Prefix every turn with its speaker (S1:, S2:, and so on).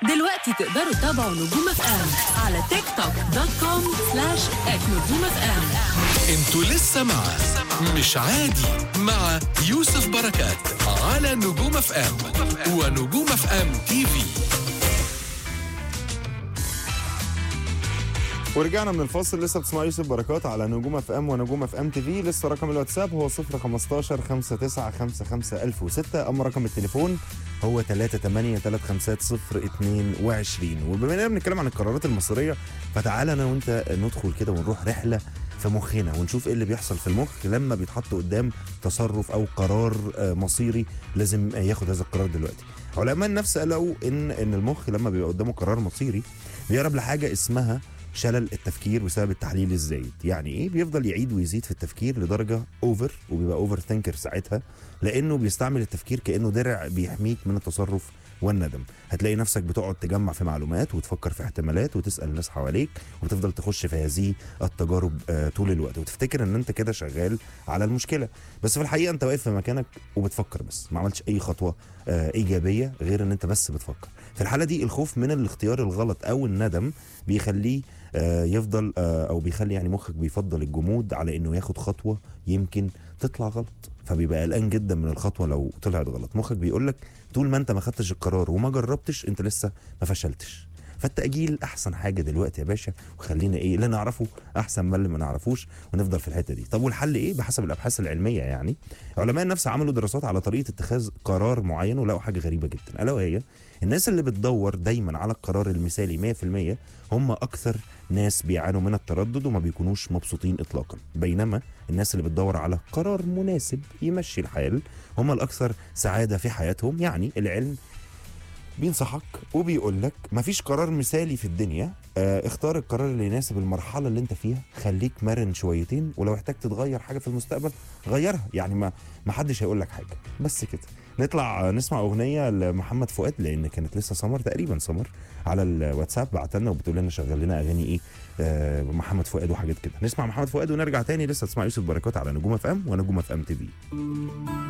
S1: دلوقتي تقدروا تتابعوا نجوم اف ام على تيك توك دوت كوم سلاش ات نجوم اف ام
S2: انتوا لسه مع مش عادي مع يوسف بركات على نجوم اف ام ونجوم اف ام تي في
S3: ورجعنا من الفاصل لسه بتسمع يوسف بركات على نجوم اف ام ونجوم اف ام تي في لسه رقم الواتساب هو 015 5955 1006 اما رقم التليفون هو 3835022 وبما اننا بنتكلم عن القرارات المصيريه فتعالى انا وانت ندخل كده ونروح رحله في مخنا ونشوف ايه اللي بيحصل في المخ لما بيتحط قدام تصرف او قرار آه، مصيري لازم آه، ياخد هذا القرار دلوقتي علماء النفس قالوا ان ان المخ لما بيبقى قدامه قرار مصيري بيقرب لحاجه اسمها شلل التفكير بسبب التحليل الزايد يعني ايه بيفضل يعيد ويزيد في التفكير لدرجه اوفر وبيبقى اوفر ثينكر ساعتها لانه بيستعمل التفكير كانه درع بيحميك من التصرف والندم هتلاقي نفسك بتقعد تجمع في معلومات وتفكر في احتمالات وتسال الناس حواليك وتفضل تخش في هذه التجارب آه، طول الوقت وتفتكر ان انت كده شغال على المشكله بس في الحقيقه انت واقف في مكانك وبتفكر بس ما عملتش اي خطوه آه، ايجابيه غير ان انت بس بتفكر في الحاله دي الخوف من الاختيار الغلط او الندم بيخليه آه، يفضل آه، او بيخلي يعني مخك بيفضل الجمود على انه ياخد خطوه يمكن تطلع غلط فبيبقى قلقان جدا من الخطوه لو طلعت غلط مخك بيقول لك طول ما انت ما خدتش القرار وما جربتش انت لسه ما فشلتش فالتأجيل أحسن حاجة دلوقتي يا باشا وخلينا إيه اللي نعرفه أحسن من اللي ما نعرفوش ونفضل في الحتة دي طب والحل إيه بحسب الأبحاث العلمية يعني علماء النفس عملوا دراسات على طريقة اتخاذ قرار معين ولقوا حاجة غريبة جدا ألا وهي الناس اللي بتدور دايما على القرار المثالي 100% هم أكثر ناس بيعانوا من التردد وما بيكونوش مبسوطين إطلاقا بينما الناس اللي بتدور على قرار مناسب يمشي الحال هم الأكثر سعادة في حياتهم يعني العلم بينصحك وبيقول لك مفيش قرار مثالي في الدنيا اه اختار القرار اللي يناسب المرحله اللي انت فيها خليك مرن شويتين ولو احتجت تغير حاجه في المستقبل غيرها يعني ما ما حدش هيقول لك حاجه بس كده نطلع آه، نسمع اغنيه لمحمد فؤاد لان كانت لسه سمر تقريبا سمر على الواتساب بعت لنا وبتقول لنا شغل لنا اغاني ايه آه محمد فؤاد وحاجات كده نسمع محمد فؤاد ونرجع تاني لسه تسمع يوسف بركات على نجوم اف ام ونجوم اف ام تي في